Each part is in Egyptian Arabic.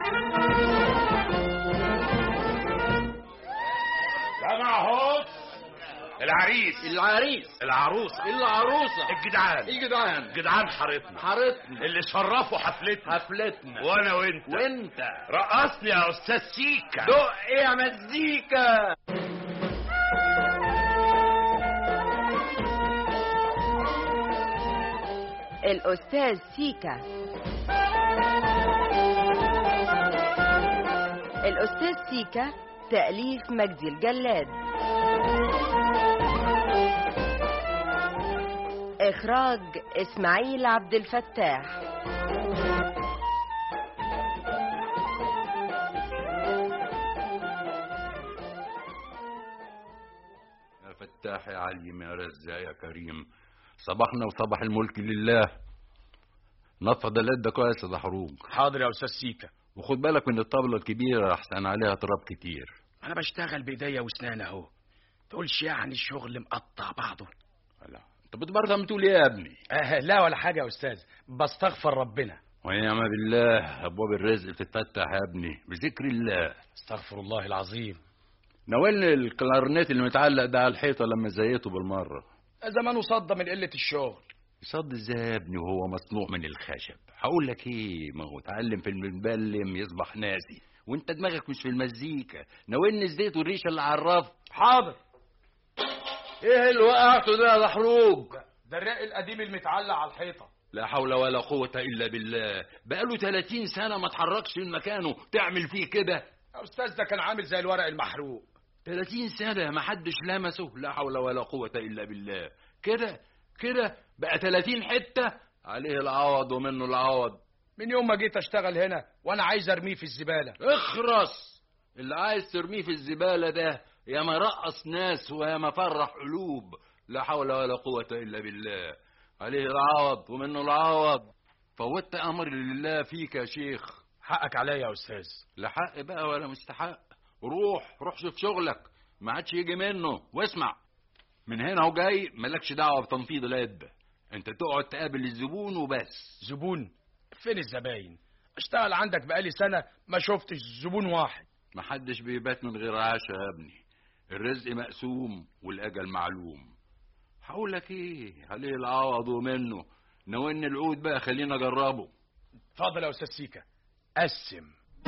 سامع اهو العريس العريس العروسه العروسة الجدعان الجدعان جدعان حارتنا حارتنا اللي شرفوا حفلتنا حفلتنا وانا وانت وانت رقصني يا استاذ سيكا دق يا مزيكا الأستاذ سيكا الأستاذ سيكا تأليف مجدي الجلاد إخراج إسماعيل عبد الفتاح يا فتاح يا عليم يا رزاق يا كريم صباحنا وصباح الملك لله نفض اليد كويس يا حروق حاضر يا استاذ سيكا وخد بالك من الطبلة الكبيرة أحسن عليها تراب كتير انا بشتغل بايديا واسنان اهو تقولش يعني الشغل مقطع بعضه لا انت بتبرطم تقول ايه يا ابني آه لا ولا حاجه يا استاذ بستغفر ربنا ونعم بالله ابواب الرزق بتتفتح يا ابني بذكر الله استغفر الله العظيم ناولني الكلارنيت اللي متعلق ده على الحيطه لما زيته بالمره زمانه صد من قله الشغل يصد ازاي يا ابني وهو مصنوع من الخشب هقول لك ايه ما هو اتعلم في المبلم يصبح ناسي وانت دماغك مش في المزيكا ناولني الزيت والريشه اللي على الرف حاضر ايه اللي وقعته ده يا محروق ده الرق القديم المتعلق على الحيطه لا حول ولا قوة إلا بالله بقاله 30 سنة ما اتحركش من مكانه تعمل فيه كده يا استاذ ده كان عامل زي الورق المحروق 30 سنة ما حدش لمسه لا حول ولا قوة إلا بالله كده كده بقى 30 حتة عليه العوض ومنه العوض من يوم ما جيت اشتغل هنا وانا عايز ارميه في الزباله اخرس اللي عايز ترميه في الزبالة ده يا ما رقص ناس ويا ما فرح قلوب لا حول ولا قوة إلا بالله عليه العوض ومنه العوض فوتت أمر لله فيك يا شيخ حقك عليا يا استاذ لا حق بقى ولا مستحق روح روح شوف شغلك ما عادش يجي منه واسمع من هنا هو جاي مالكش دعوة بتنفيض اليد انت تقعد تقابل الزبون وبس زبون فين الزباين اشتغل عندك بقالي سنه ما شفتش زبون واحد محدش بيبات من غير عشاء يا ابني الرزق مقسوم والأجل معلوم هقول لك ايه عليه العوض ومنه ناولني العود بقى خلينا اجربه اتفضل يا استاذ سيكا قسم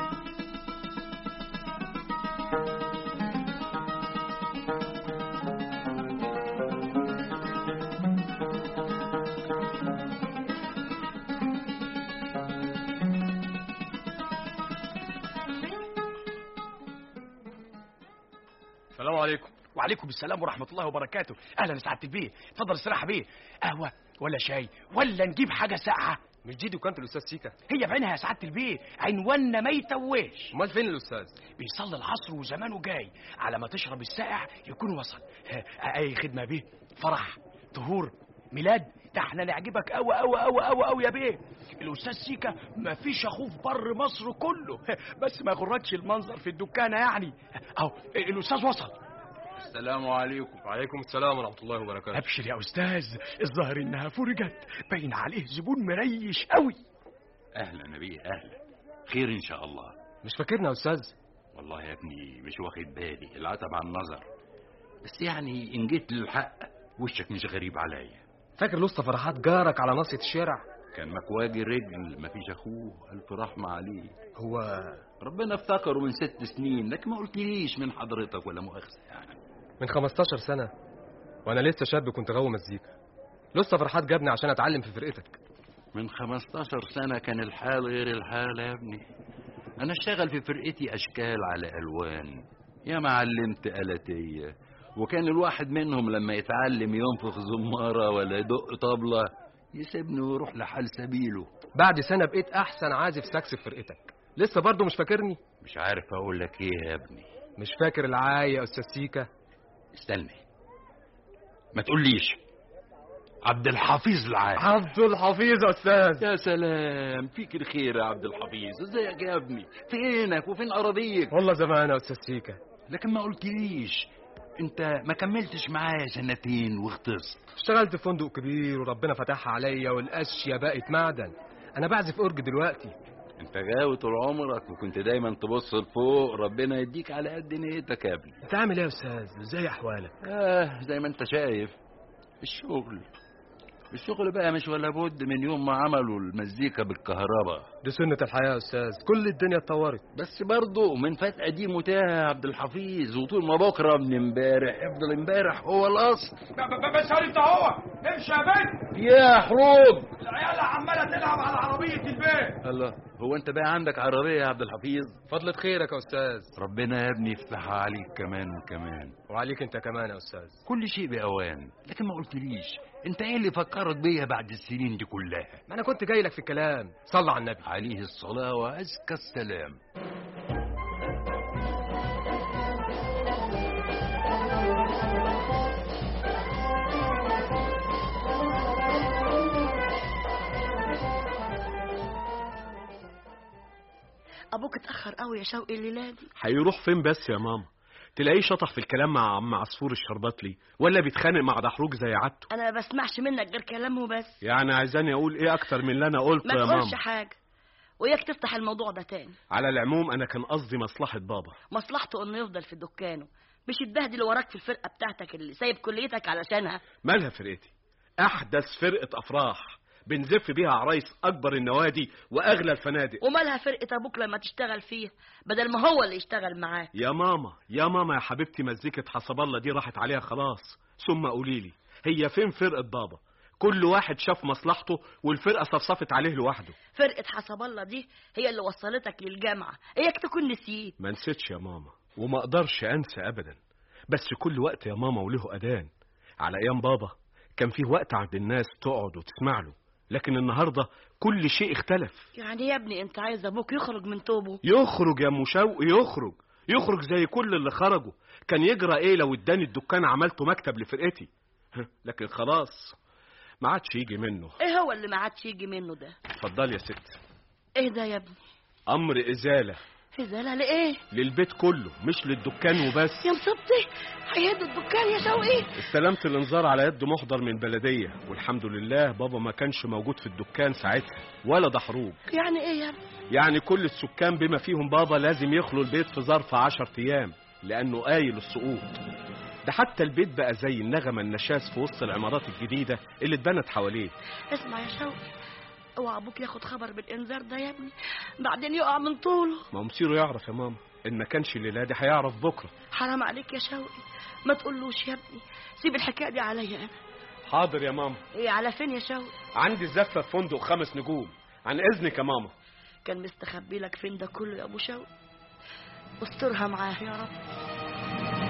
السلام عليكم وعليكم السلام ورحمه الله وبركاته اهلا يا سعاده البيه اتفضل استراحه بيه قهوه ولا شاي ولا نجيب حاجه ساقعه مش دي دكانة الأستاذ سيكا هي بعينها يا سعاده البيه عنواننا ما يتوهش أمال فين الأستاذ بيصلي العصر وزمانه جاي على ما تشرب الساقع يكون وصل ها، اي خدمه بيه فرح طهور ميلاد ده احنا نعجبك قوي قوي قوي قوي قوي يا بيه الاستاذ سيكا ما فيش اخوه في بر مصر كله بس ما يغركش المنظر في الدكانه يعني اهو الاستاذ وصل السلام عليكم وعليكم السلام ورحمة الله وبركاته ابشر يا استاذ الظاهر انها فرجت باين عليه زبون مريش قوي اهلا نبي اهلا خير ان شاء الله مش فاكرنا يا أستاذ والله يا ابني مش واخد بالي العتب عن النظر بس يعني ان جيت للحق وشك مش غريب عليا فاكر لسه فرحات جارك على ناصية الشارع كان مكواجي رجل مفيش اخوه الف رحمه عليه هو ربنا افتكره من ست سنين لكن ما قلتليش من حضرتك ولا مؤاخذه يعني من 15 سنة وأنا لسه شاب كنت غاوي مزيكا لسه فرحات جابني عشان أتعلم في فرقتك من 15 سنه كان الحال غير الحال يا ابني انا اشتغل في فرقتي اشكال على الوان يا ما علمت آلاتية وكان الواحد منهم لما يتعلم ينفخ زمارة ولا يدق طبلة يسيبني ويروح لحال سبيله بعد سنة بقيت أحسن عازف ساكس في فرقتك لسه برضه مش فاكرني مش عارف اقول لك ايه يا ابني مش فاكر العاية يا أستاذ سيكا استنى ما تقوليش عبد الحفيظ العالي عبد الحفيظ يا أستاذ يا سلام فيك الخير يا عبد الحفيظ ازيك يا ابني فينك وفين اراضيك والله زمان يا أستاذ سيكا لكن ما قلتليش انت ما كملتش معايا سنتين واختصت اشتغلت في فندق كبير وربنا فتحها عليا والاشياء بقت معدن انا بعزف اورج دلوقتي انت غاوي طول عمرك وكنت دايما تبص لفوق ربنا يديك على قد نيتك يا ابني انت عامل ايه يا استاذ ازاي احوالك اه زي ما انت شايف الشغل الشغل بقى مش ولا بد من يوم ما عملوا المزيكا بالكهرباء دي سنة الحياة يا استاذ كل الدنيا اتطورت بس برضه من فات قديم وتاه يا عبد الحفيظ وطول ما بكره من امبارح يفضل امبارح هو الاصل بس انت اهو امشي يا بنت يا حروب العيال عماله تلعب على عربيه البيت الله هو انت بقى عندك عربيه يا عبد الحفيظ فضلة خيرك يا استاذ ربنا يا ابني يفتحها عليك كمان وكمان وعليك انت كمان يا استاذ كل شيء بأوان لكن ما قلتليش انت ايه اللي فكرك بيا بعد السنين دي كلها ما انا كنت جاي لك في الكلام صلى على النبي عليه الصلاة وأزكى السلام ابوك اتاخر قوي يا شوقي الليله دي هيروح فين بس يا ماما تلاقيه شطح في الكلام مع عم عصفور الشربطلي ولا بيتخانق مع دحروج زي عادته انا ما بسمعش منك غير كلامه بس يعني عايزاني اقول ايه اكتر من اللي انا قلته ما يا تقولش ماما حاجه وياك تفتح الموضوع ده تاني على العموم انا كان قصدي مصلحة بابا مصلحته انه يفضل في دكانه مش يتبهدل وراك في الفرقه بتاعتك اللي سايب كليتك علشانها مالها فرقتي احدث فرقة افراح بنزف بيها عرايس اكبر النوادي واغلى الفنادق ومالها فرقه ابوك لما تشتغل فيها بدل ما هو اللي يشتغل معاه يا ماما يا ماما يا حبيبتي مزيكة حسب الله دي راحت عليها خلاص ثم قوليلي هي فين فرقة بابا كل واحد شاف مصلحته والفرقة صفصفت عليه لوحده فرقه حسب الله دي هي اللي وصلتك للجامعه اياك تكون نسيت ما نسيتش يا ماما وما اقدرش انسى ابدا بس كل وقت يا ماما وله اذان على ايام بابا كان فيه وقت عند الناس تقعد وتسمع له لكن النهارده كل شيء اختلف يعني يا ابني انت عايز ابوك يخرج من توبه يخرج يا ام شوقي يخرج يخرج زي كل اللي خرجوا كان يجرى ايه لو اداني الدكان عملته مكتب لفرقتي ها، لكن خلاص ما عادش يجي منه ايه هو اللي ما عادش يجي منه ده اتفضلي يا ست ايه ده يا ابني امر ازاله ازاله لايه للبيت كله مش للدكان وبس يا مصبتي هيهدوا الدكان يا شوقي استلمت الانذار على يد محضر من بلدية والحمد لله بابا ما كانش موجود في الدكان ساعتها ولا دحروج يعني ايه يا ابني يعني كل السكان بما فيهم بابا لازم يخلوا البيت في ظرف عشر ايام لانه قايل السقوط ده حتى البيت بقى زي النغمة النشاز في وسط العمارات الجديدة اللي اتبنت حواليه اسمع يا شوقي اوعى ابوك ياخد خبر بالانذار ده يا ابني بعدين يقع من طوله ما هو مصيره يعرف يا ماما ان ما كانش الليلة دي هيعرف بكرة حرام عليك يا شوقي ما تقولوش يا ابني سيب الحكايه دي عليا انا حاضر يا ماما ايه على فين يا شوقي عندي زفة في فندق خمس نجوم عن اذنك يا ماما كان مستخبي لك فين ده كله يا ابو شوقي استرها معاه يا رب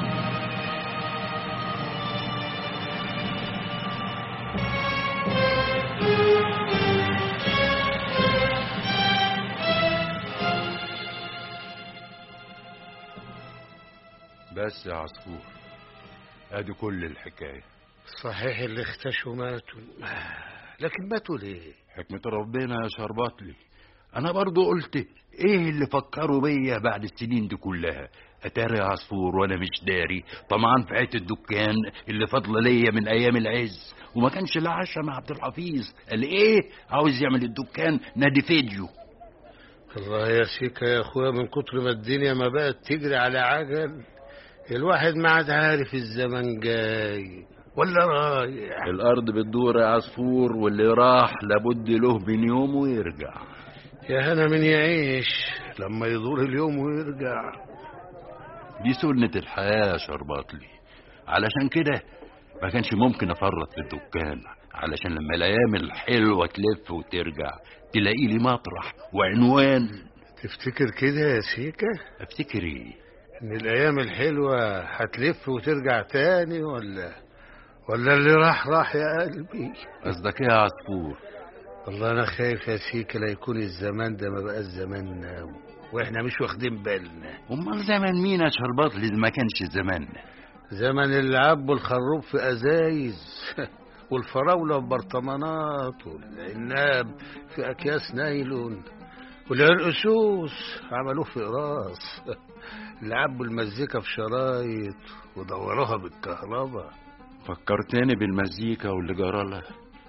بس يا عصفور ادي كل الحكاية صحيح اللي اختشوا ماتوا لكن ماتوا ليه حكمة ربنا يا شربطلي انا برضو قلت ايه اللي فكروا بيا بعد السنين دي كلها اتاري يا عصفور وانا مش داري طمعان في حته الدكان اللي فاضله ليا من ايام العز وما كانش لا عشا مع عبد الحفيظ قال ايه عاوز يعمل الدكان نادي فيديو الله يا سيكا يا اخويا من كتر ما الدنيا ما بقت تجري على عجل الواحد ما عاد عارف الزمن جاي ولا رايح الارض بتدور يا عصفور واللي راح لابد له من يوم ويرجع يا هنا من يعيش لما يدور اليوم ويرجع دي سنة الحياة يا شرباطلي علشان كده ما كانش ممكن افرط في الدكان علشان لما الايام الحلوة تلف وترجع تلاقي لي مطرح وعنوان تفتكر كده يا سيكا افتكر ايه ان الايام الحلوة هتلف وترجع تاني ولا ولا اللي راح راح يا قلبي قصدك ايه يا عصفور والله انا خايف يا سيكا لا يكون الزمان ده ما بقاش زماننا واحنا مش واخدين بالنا امال زمان مين يا شرباطلي إذا ما كانش زماننا زمن اللعب والخروب في ازايز والفراولة في برطمانات والعناب في اكياس نايلون والعرقسوس عملوه في قراص لعبوا المزيكا في شرايط ودوروها بالكهرباء فكرتني بالمزيكا واللي جرالها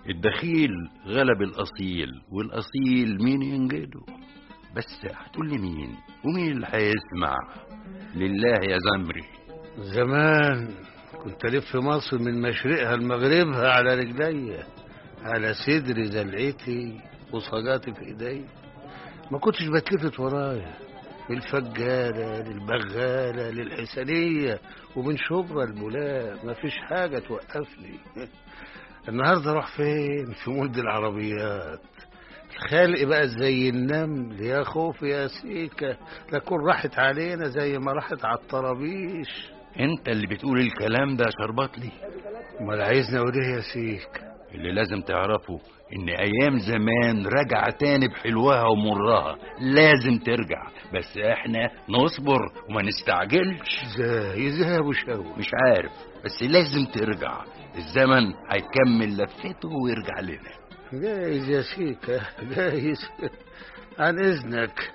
الدخيل غلب الأصيل والأصيل مين ينجده بس هتقول لي مين ومين اللي هيسمع لله يا زمري زمان كنت ألف مصر من مشرقها لمغربها على رجليا على صدري زلعتي وصاجاتي في ايدي ما كنتش بتلفت ورايا من الفجالة للبغالة للحسنية ومن شبرا الملاء ما فيش حاجة توقفني النهاردة اروح فين في مولد العربيات الخلق بقى زي النمل يا خوف يا سيكة لكن راحت علينا زي ما راحت على الطرابيش انت اللي بتقول الكلام ده يا شربطلي امال عايزني اقول ايه يا سيك اللي لازم تعرفه ان ايام زمان رجع تاني بحلوها ومرها لازم ترجع بس احنا نصبر وما نستعجلش ازاي ازاي يا ابو شاوي مش عارف بس لازم ترجع الزمن هيكمل لفته ويرجع لنا جايز يا سيكا جايز عن اذنك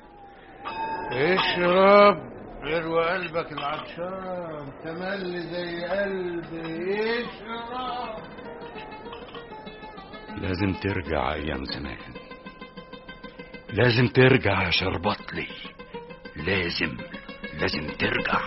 اشرب غير قلبك العطشان تملي زي قلبي اشرب لازم ترجع ايام زمان لازم ترجع يا شربطلي لازم لازم ترجع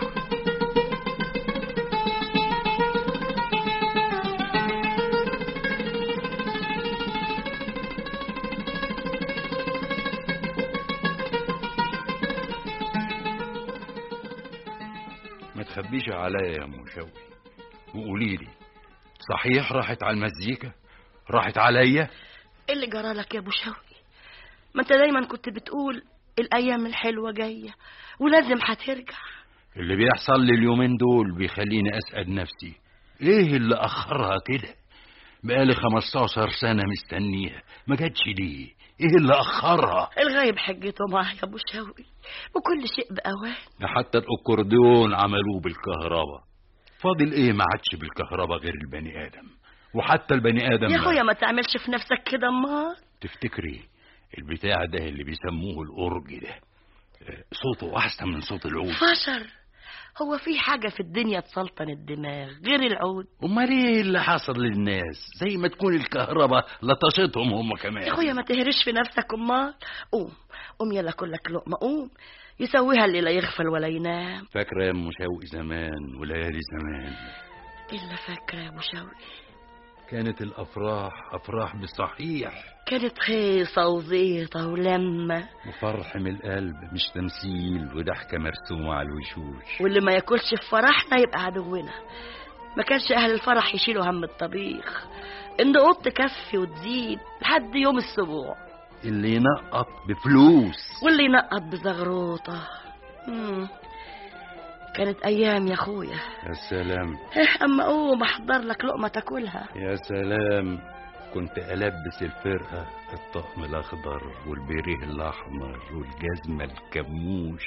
ما تخبيش عليا يا ام شوقي وقولي لي صحيح راحت على المزيكا راحت عليا ايه اللي جرى لك يا ابو شوقي ما انت دايما كنت بتقول الايام الحلوه جايه ولازم هترجع اللي بيحصل لي اليومين دول بيخليني اسال نفسي ايه اللي اخرها كده بقالي 15 سنه مستنيها ما جاتش ليه ايه اللي اخرها الغايب حجته معايا يا ابو شوقي وكل شيء باوان ده حتى الاكورديون عملوه بالكهرباء فاضل ايه ما عادش بالكهرباء غير البني ادم وحتى البني ادم يا ما- اخويا ما تعملش في نفسك كده امال تفتكري البتاع ده اللي بيسموه الأورج ده آه، صوته أحسن من صوت العود فشر هو في حاجه في الدنيا تسلطن الدماغ غير العود أمال إيه اللي حصل للناس زي ما تكون الكهرباء لطشتهم هم كمان يا اخويا ما تهرش في نفسك امال قوم قوم يلا كلك لقمه قوم يسويها اللي لا يغفل ولا ينام فاكرة يا أم شوقي زمان وليالي زمان الا فاكره يا ابو شوقي كانت الأفراح أفراح بالصحيح كانت هيصه وزيطه ولمه وفرح من القلب مش تمثيل وضحكة مرسومة على الوشوش واللي ما ياكلش في فرحنا يبقى عدونا ما كانش اهل الفرح يشيلوا هم الطبيخ ان قط تكفي وتزيد لحد يوم السبوع اللي ينقط بفلوس واللي ينقط بزغروطه مم. كانت ايام يا اخويا يا سلام إيه، اما قوم احضر لك لقمه تاكلها يا سلام كنت ألبس الفرقة الطقم الأخضر والبيريه الأحمر والجزمة الكموش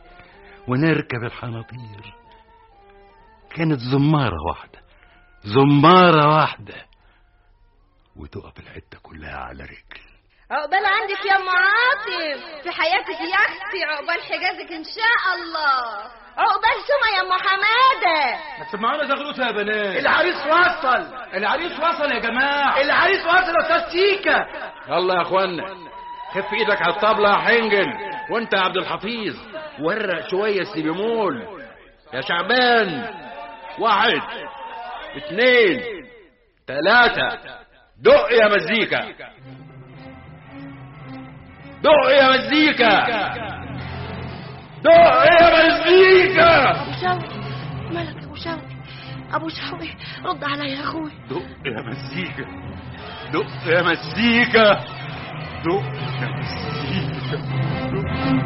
ونركب الحناطير كانت زمارة واحدة زمارة واحدة وتقف الحتة كلها على رجل عقبال عندك يا ام عاطف في حياتك يا اختي عقبال حجازك ان شاء الله عقبال سما يا ام حماده ما تسمعونا زغروطه يا بنات العريس وصل العريس وصل يا جماعه العريس وصل يا استاذ سيكا يلا يا اخوانا خف ايدك على الطبلة يا حنجل وانت يا عبد الحفيظ ورق شوية السيبيمول يا شعبان واحد اتنين تلاتة دق يا مزيكا دق يا مزيكا دق يا مزيكا ابو شوقي مالك يا ابو شوقي ابو شوقي رد عليا يا اخوي دق يا مزيكا دق يا مزيكا دق يا مزيكا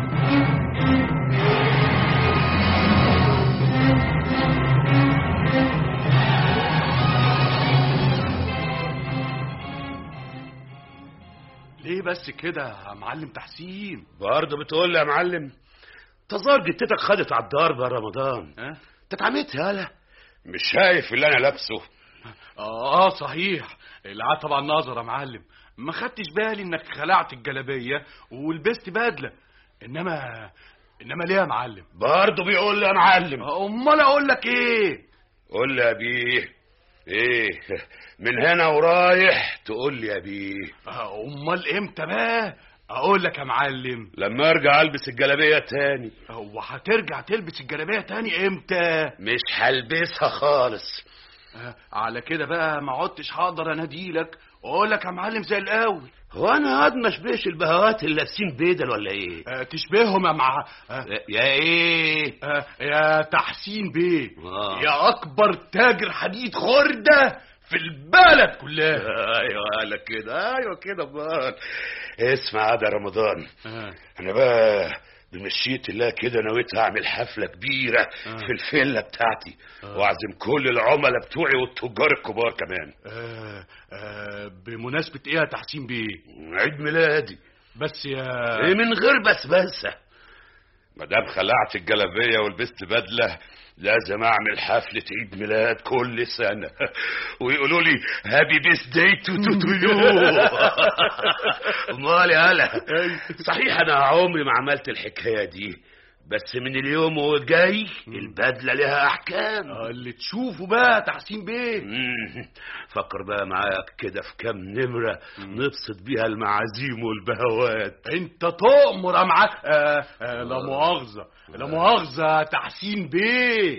ليه بس كده يا معلم تحسين برضه بتقول لي يا معلم تظاهر جتتك خدت على الضرب يا رمضان ها انت اتعميت يالا مش شايف اللي انا لابسه اه صحيح العتب على النظر يا معلم ما خدتش بالي انك خلعت الجلابيه ولبست بدله انما انما ليه يا معلم برضه بيقول لي يا معلم امال اقول لك ايه قول لي يا بيه ايه من هنا ورايح تقول لي يا بيه امال امتى بقى اقول لك يا معلم لما ارجع البس الجلابيه تاني هو هترجع تلبس الجلابيه تاني امتى مش هلبسها خالص آه، على كده بقى ما عدتش هقدر اناديلك واقول لك يا معلم زي الاول هو انا قد ما اشبهش البهوات اللي لابسين بدل ولا ايه آه، تشبههم يا مع آه، يا ايه آه، يا تحسين بيه آه. يا اكبر تاجر حديد خردة في البلد كلها ايوه قالك كده ايوه كده بقى اسمع يا رمضان آه. انا بقى بمشيئة الله كده نويت اعمل حفلة كبيرة آه. في الفيلا بتاعتي آه. واعزم كل العملاء بتوعي والتجار الكبار كمان آه، آه، بمناسبة ايه يا تحسين بيه عيد ميلادي بس يا ايه من غير بسبسة مدام خلعت الجلابية ولبست بدلة لازم اعمل حفلة عيد ميلاد كل سنة ويقولوا لي هابي بيس داي تو تو تو يو امال يا هلا صحيح انا عمري ما عملت الحكاية دي بس من اليوم وجاي البدلة لها احكام آه، اللي تشوفه بقى تحسين بيه مم. فكر بقى معاك كده في كام نمرة نبسط بيها المعازيم والبهوات انت تؤمر يا معاه آه آه لا مؤاخذة لا مؤاخذة تحسين بيه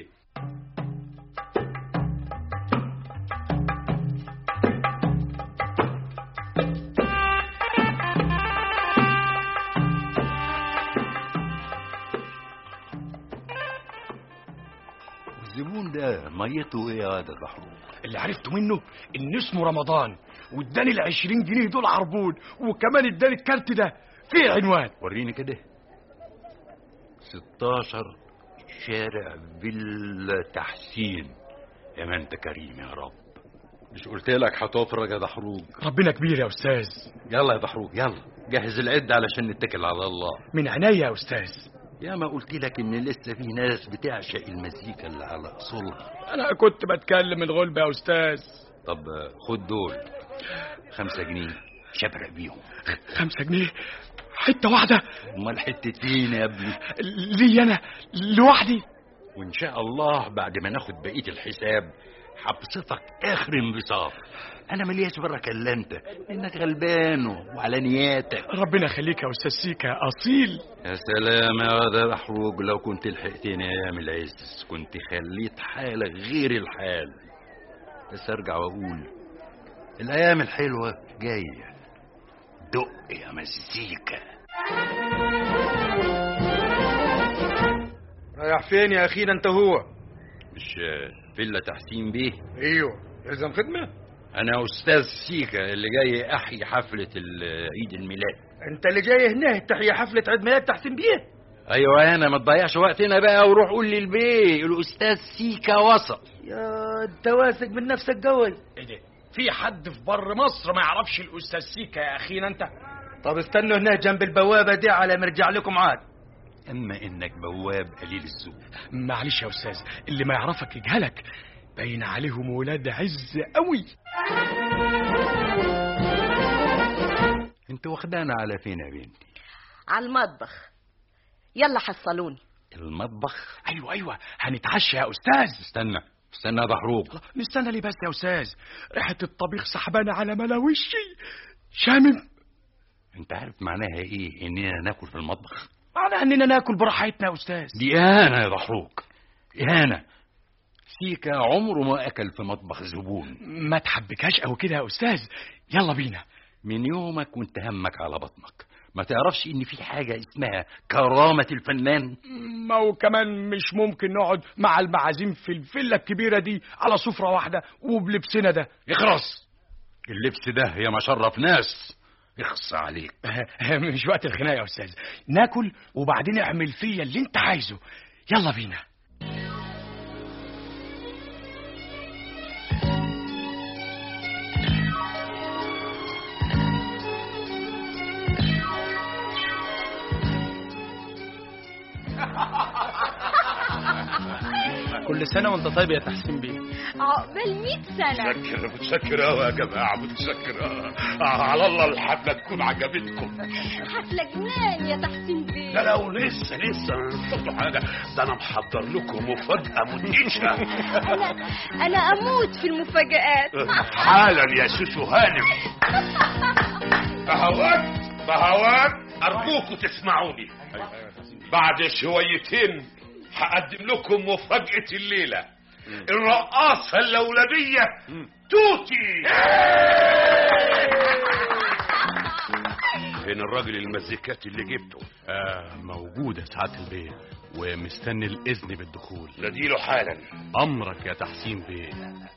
الزبون ده ميته ايه يا ده دحروج اللي عرفته منه ان اسمه رمضان واداني ال 20 جنيه دول عربون وكمان اداني الكارت ده فيه عنوان وريني كده 16 شارع فيلا تحسين يا ما انت كريم يا رب مش قلت لك هتفرج يا دحروج ربنا كبير يا استاذ يلا يا دحروج يلا جهز العد علشان نتكل على الله من عينيا يا استاذ يا ما قلت لك ان لسه في ناس بتعشق المزيكا اللي على اصولها انا كنت بتكلم الغلب يا استاذ طب خد دول خمسة جنيه شبرق بيهم خمسة جنيه حتة واحدة امال حتتين يا ابني لي انا لوحدي وان شاء الله بعد ما ناخد بقيه الحساب هبسطك اخر انبساط انا ملياش بركه الا انت انك غلبان وعلى نياتك ربنا يخليك يا استاذ سيكا اصيل يا سلام يا واد محروق لو كنت لحقتني ايام العز كنت خليت حالك غير الحال بس ارجع واقول الايام الحلوه جايه دق يا مزيكا رايح فين يا اخينا انت هو مش فيلا تحسين بيه ايوه يلزم خدمه انا استاذ سيكا اللي جاي احيي حفله ال- عيد الميلاد انت اللي جاي هنا تحيي حفله عيد ميلاد تحسين بيه ايوه انا ما تضيعش وقتنا بقى وروح قول للبيه الاستاذ سيكا وصل يا انت واثق من نفسك قوي ايه ده في حد في بر مصر ما يعرفش الاستاذ سيكا يا اخينا انت طب استنوا هنا جنب البوابه دي على ما ارجع لكم عاد اما انك بواب قليل الذوق معلش يا استاذ اللي ما يعرفك يجهلك باين عليهم ولاد عز قوي انت واخدانا على فين يا بنتي على المطبخ يلا حصلوني المطبخ ايوه ايوه هنتعشى يا استاذ استنى استنى يا دحروج نستنى ليه بس يا استاذ ريحه الطبيخ سحبانه على ملا وشي شامم انت عارف معناها ايه اننا ناكل في المطبخ معناها اننا ناكل براحتنا يا استاذ دي اهانه يا دحروج اهانه سيكا عمره ما اكل في مطبخ زبون ما تحبكاش او كده يا استاذ يلا بينا من يومك وانت همك على بطنك ما تعرفش ان في حاجه اسمها كرامه الفنان ما هو كمان مش ممكن نقعد مع المعازيم في الفيلا الكبيره دي على سفره واحده وبلبسنا ده اخرس اللبس ده يا مشرف ناس اخص عليك مش وقت الخناقه يا استاذ ناكل وبعدين اعمل فيا اللي انت عايزه يلا بينا كل سنه وانت طيب يا تحسين بيه عقبال 100 سنة متشكر متشكر قوي يا جماعه متشكر آه. آه على الله الحفله تكون عجبتكم حفلة جنان يا تحسين بيه لا لا ولسه لسه نسيتوا حاجه ده انا محضر لكم مفاجاه مدهشه أنا أنا أموت في المفاجآت حالا يا شوشو هانم بهوات بهوات ارجوكوا تسمعوني بعد شويتين هقدم لكم مفاجأة الليلة الرقاصة اللولبية توتي فين الراجل المزيكاتي اللي جبته آه موجودة سعادة البيه ومستني الإذن بالدخول نديله حالا أمرك يا تحسين بيه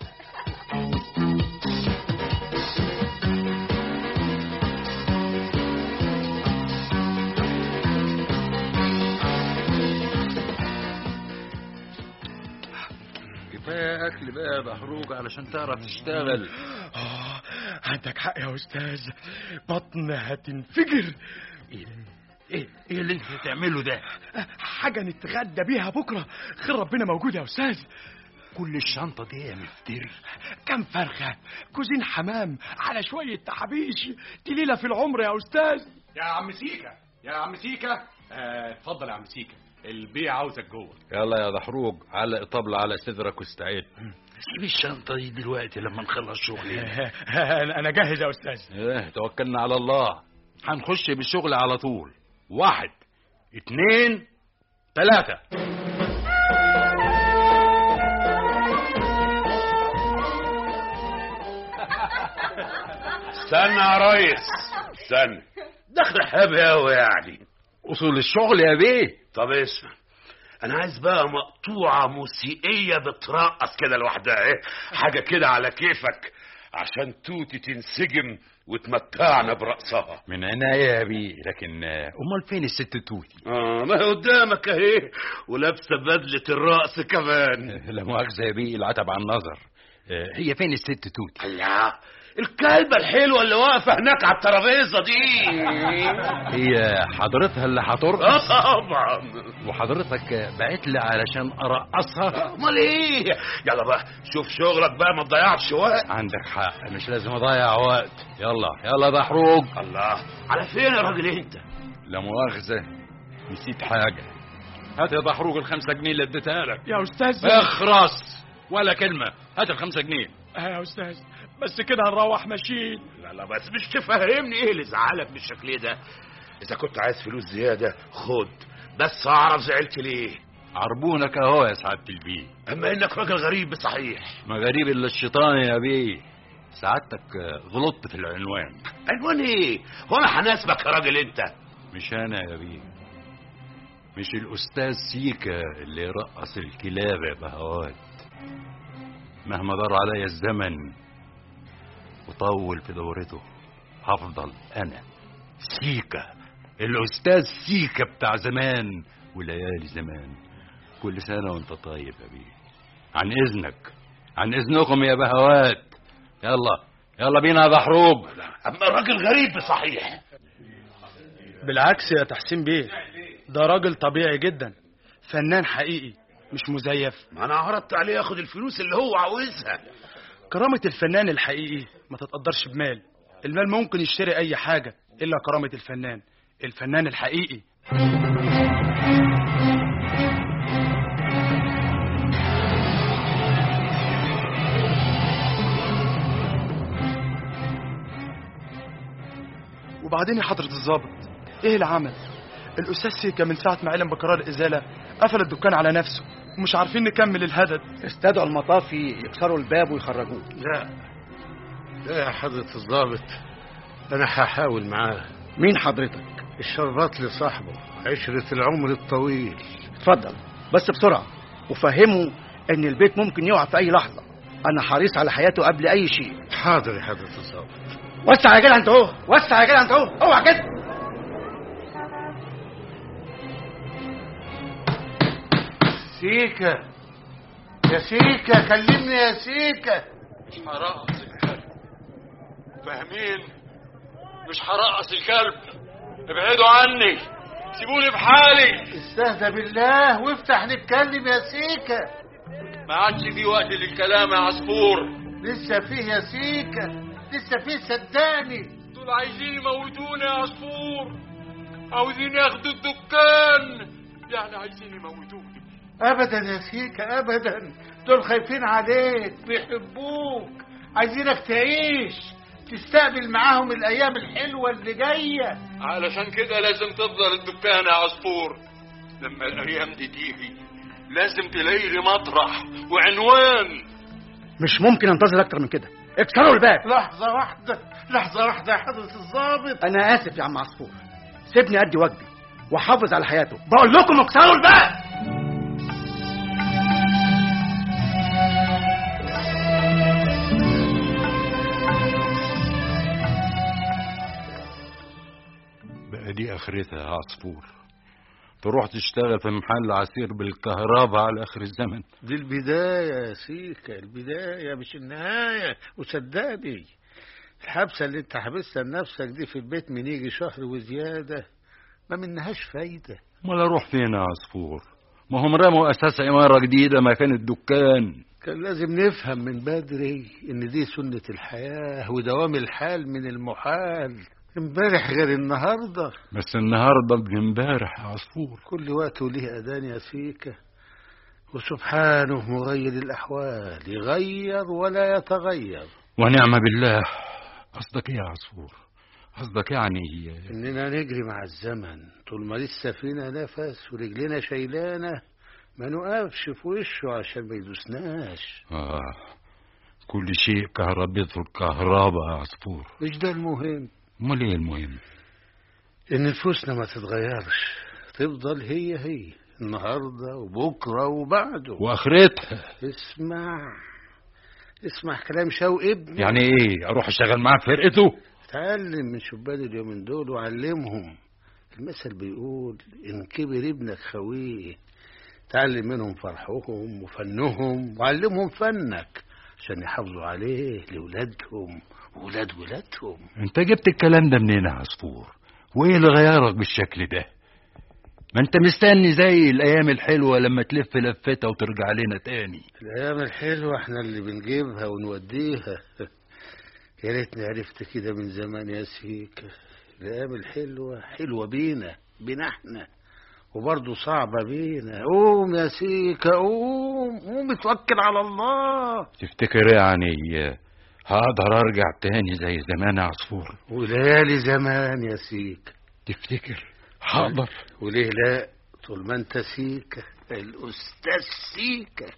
كفايه اكل بقى يا بحروق علشان تعرف تشتغل آه عندك حق يا أستاذ بطن هتنفجر ايه ايه ايه اللي انت بتعمله ده حاجة نتغدى بيها بكرة خير ربنا موجود يا أستاذ كل الشنطه دي يا مفتري كم فرخة كوزين حمام على شوية تحابيش دي ليلة في العمر يا أستاذ يا عم سيكا يا عم سيكا آه، اتفضل يا عم سيكا البيه عاوزك جوه يلا يا دحروج علق طبلة على صدرك واستعد سيب الشنطة دي دلوقتي لما نخلص شغل أنا أنا جاهز يا أستاذ اه توكلنا على الله هنخش بالشغل على طول واحد اتنين تلاتة استنى يا ريس استنى دخل حبي قوي يعني اصول الشغل يا بيه طب اسمع انا عايز بقى مقطوعة موسيقية بترقص كده لوحدها ايه حاجة كده على كيفك عشان توتي تنسجم وتمتعنا برقصها من عناية يا بيه لكن آه، امال فين الست توتي اه ما هي قدامك اهي ولابسه بدله الرقص كمان لا مؤاخذة يا بيه العتب عن النظر آه، هي فين الست توتي الله الكلبه الحلوه اللي واقفه هناك على الترابيزه دي هي حضرتها اللي هترقص اه طبعا وحضرتك آه، بعت لي علشان ارقصها امال ايه يلا بقى شوف شغلك بقى ما تضيعش وقت عندك حق مش لازم اضيع وقت يلا يلا دحروج الله على فين يا راجل انت لا مؤاخذة نسيت حاجة هات يا دحروج الخمسة جنيه اللي اديتها لك يا أستاذ اخرس ولا كلمة هات الخمسة جنيه آه يا أستاذ بس كده هنروح ماشيين لا لا بس مش تفهمني ايه اللي زعلك بالشكل ده اذا كنت عايز فلوس زياده خد بس اعرف زعلت ليه عربونك اهو يا سعادة البيه اما انك راجل غريب صحيح ما غريب الا الشيطان يا بيه سعادتك آه، غلطت في العنوان عنوان ايه هو انا هناسبك يا راجل انت مش انا يا بيه مش الاستاذ سيكا اللي رقص الكلاب يا بهوات مهما دار عليا الزمن وطول في دورته هفضل انا سيكا الاستاذ سيكا بتاع زمان وليالي زمان كل سنه وانت طيب يا بيه عن اذنك عن اذنكم يا بهوات يلا يلا بينا يا بحروب اما راجل غريب صحيح بالعكس يا تحسين بيه ده راجل طبيعي جدا فنان حقيقي مش مزيف ما انا عرضت عليه ياخد الفلوس اللي هو عاوزها كرامة الفنان الحقيقي ما تتقدرش بمال المال ممكن يشتري أي حاجة إلا كرامة الفنان الفنان الحقيقي وبعدين يا حضرة الضابط ايه العمل الأستاذ سيكا من ساعة ما علم بقرار الإزالة قفل الدكان على نفسه ومش عارفين نكمل الهدد استدعوا المطافي يكسروا الباب ويخرجوه لا لا يا حضرة الضابط أنا هحاول معاه مين حضرتك الشربات لصاحبه عشرة العمر الطويل اتفضل بس بسرعة وفهمه ان البيت ممكن يقع في اي لحظة انا حريص على حياته قبل اي شيء حاضر يا حضرة الضابط وسع يا جدع انت اهو وسع يا جدع انت اهو اوعى كده سيكا يا سيكا كلمني يا سيكا مش هرقص الكلب فاهمين مش هرقص الكلب ابعدوا عني سيبوني بحالي استهدى بالله وافتح نتكلم يا سيكا ما عادش في وقت للكلام يا عصفور لسه فيه يا سيكا لسه فيه صدقني دول عايزين يموتونا يا عصفور عاوزين ياخدوا الدكان يعني عايزين يموتوني ابدا يا سيكا ابدا دول خايفين عليك بيحبوك عايزينك تعيش تستقبل معاهم الايام الحلوه اللي جايه علشان كده لازم تفضل الدكان يا عصفور لما الايام دي تيجي لازم تلاقي لي مطرح وعنوان مش ممكن انتظر اكتر من كده اكسروا الباب لحظه واحده لحظه واحده يا حضره الضابط انا اسف يا عم عصفور سيبني ادي واجبي واحافظ على حياته بقول لكم اكسروا الباب بقى دي اخرتها يا عصفور تروح تشتغل في محل عصير بالكهرباء على اخر الزمن دي البدايه يا سيكا البدايه مش النهايه وصدقني الحبسه اللي انت حابسها لنفسك دي في البيت من يجي شهر وزياده ما منهاش فايده امال اروح فين يا عصفور ما هم رموا اساس عماره جديده مكان الدكان كان لازم نفهم من بدري ان دي سنة الحياة ودوام الحال من المحال امبارح غير النهاردة بس النهارده ابن امبارح يا عصفور كل وقت وليه أذان يا سيكا وسبحانه مغير الأحوال يغير ولا يتغير ونعم بالله قصدك ايه يا عصفور قصدك يعني إننا نجري مع الزمن طول ما لسه فينا نفس ورجلنا شايلانا ما نقفش في وشه عشان ما يدوسناش آه كل شيء كهربته الكهرباء يا عصفور مش ده المهم امال ايه المهم ان نفوسنا ما تتغيرش تفضل هي هي النهارده وبكره وبعده واخرتها اسمع اسمع كلام شوقي ابني يعني ايه اروح اشتغل معاه في فرقته تعلم من شبان اليومين دول وعلمهم المثل بيقول ان كبر ابنك خويه تعلم منهم فرحهم وفنهم وعلمهم فنك عشان يحافظوا عليه لولادهم وولاد ولادهم انت جبت الكلام ده منين يا عصفور وايه اللي غيرك بالشكل ده ما انت مستني زي الايام الحلوه لما تلف لفتها وترجع لنا تاني الايام الحلوه احنا اللي بنجيبها ونوديها يا ريتني عرفت كده من زمان يا سيكا الايام الحلوه حلوه بينا بينا احنا وبرضه صعبة بينا قوم يا سيكا قوم قوم اتوكل على الله تفتكر يعني هقدر ارجع تاني زي زمان يا عصفور وليالي زمان يا سيكا تفتكر هقدر وليه لا طول ما انت سيكا الاستاذ سيكا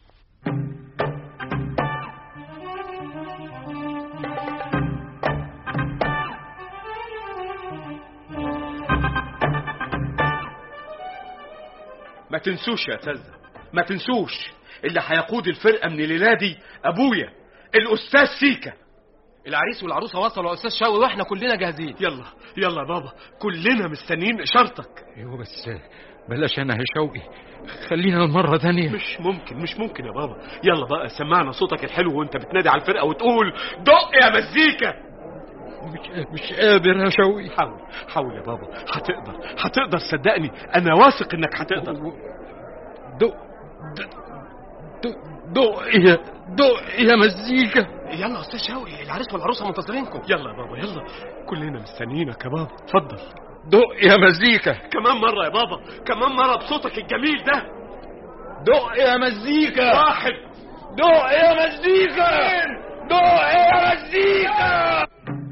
ما تنسوش يا اساتذه ما تنسوش اللي هيقود الفرقه من الليله دي ابويا الاستاذ سيكا العريس والعروسه وصلوا يا استاذ شوقي واحنا كلنا جاهزين يلا يلا يا بابا كلنا مستنيين اشارتك ايوه بس بلاش انا يا شوقي خلينا مرة تانية مش ممكن مش ممكن يا بابا يلا بقى سمعنا صوتك الحلو وانت بتنادي على الفرقة وتقول دق يا مزيكا مش مش قادر يا شوقي حاول حاول يا بابا هتقدر هتقدر صدقني انا واثق انك هتقدر دق دق دق يا دق يا مزيكا يلا يا استاذ شوقي العريس والعروسه منتظرينكم يلا يا بابا يلا كلنا مستنيينك يا بابا اتفضل دق يا مزيكا كمان مرة يا بابا كمان مرة بصوتك الجميل ده دق يا مزيكا واحد دق يا مزيكا دق يا مزيكا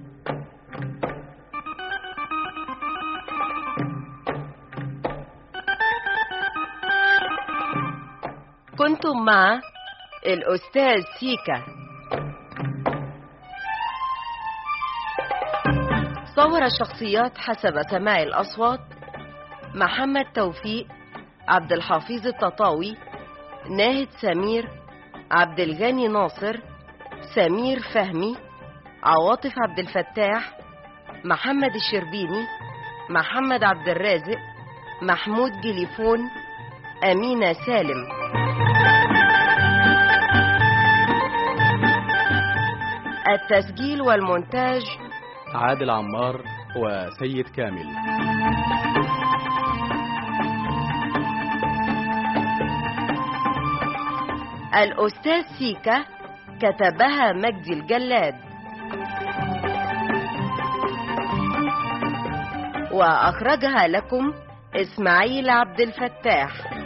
كنتم مع الأستاذ سيكا صور الشخصيات حسب سماع الأصوات محمد توفيق عبد الحفيظ التطاوي ناهد سمير عبد الغني ناصر سمير فهمي عواطف عبد الفتاح محمد الشربيني محمد عبد الرازق محمود جليفون أمينة سالم التسجيل والمونتاج عادل عمار وسيد كامل الأستاذ سيكا كتبها مجدي الجلاد وأخرجها لكم إسماعيل عبد الفتاح